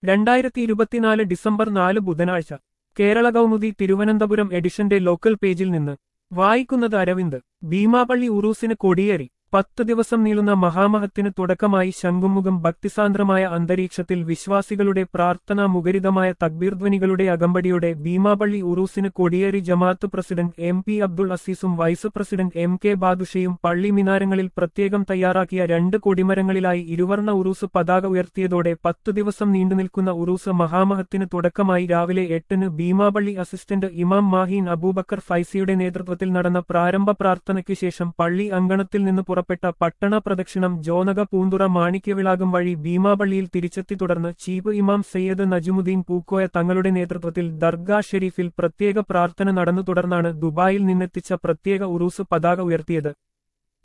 രണ്ടായിരത്തി ഇരുപത്തിനാല് ഡിസംബർ നാല് ബുധനാഴ്ച കേരള കൗമുദി തിരുവനന്തപുരം എഡിഷന്റെ ലോക്കൽ പേജിൽ നിന്ന് വായിക്കുന്നത് അരവിന്ദ് ഭീമാപള്ളി ഉറൂസിന് കൊടിയേറി പത്ത് ദിവസം നീളുന്ന മഹാമഹത്തിന് തുടക്കമായി ശംഖുമുഖം ഭക്തിസാന്ദ്രമായ അന്തരീക്ഷത്തിൽ വിശ്വാസികളുടെ പ്രാർത്ഥനാ മുഖരിതമായ തക്ബീർധ്വനികളുടെ അകമ്പടിയോടെ ഭീമാപള്ളി ഉറൂസിന് കൊടിയേറി ജമാഅത്ത് പ്രസിഡന്റ് എം പി അബ്ദുൾ അസീസും വൈസ് പ്രസിഡന്റ് എം കെ ബാദുഷയും പള്ളി മിനാരങ്ങളിൽ പ്രത്യേകം തയ്യാറാക്കിയ രണ്ട് കൊടിമരങ്ങളിലായി ഇരുവർണ്ണ ഉറൂസ് പതാക ഉയർത്തിയതോടെ പത്തു ദിവസം നീണ്ടുനിൽക്കുന്ന ഉറൂസ് മഹാമഹത്തിന് തുടക്കമായി രാവിലെ എട്ടിന് ഭീമാപള്ളി അസിസ്റ്റന്റ് ഇമാം മാഹീൻ അബൂബക്കർ ഫൈസിയുടെ നേതൃത്വത്തിൽ നടന്ന പ്രാരംഭ പ്രാർത്ഥനയ്ക്ക് ശേഷം പള്ളി അങ്കണത്തിൽ നിന്ന് പുറപ്പെട്ട പട്ടണ പ്രദക്ഷിണം ജോനക പൂന്തുറ മാണിക്യവിളാകം വഴി ഭീമാപള്ളിയിൽ തിരിച്ചെത്തി തുടർന്ന് ചീഫ് ഇമാം സയ്യദ് നജുമുദ്ദീൻ പൂക്കോയ തങ്ങളുടെ നേതൃത്വത്തിൽ ദർഗാ ഷെരീഫിൽ പ്രത്യേക പ്രാർത്ഥന നടന്നു തുടർന്നാണ് ദുബായിൽ നിന്നെത്തിച്ച പ്രത്യേക ഉറൂസ് പതാക ഉയർത്തിയത്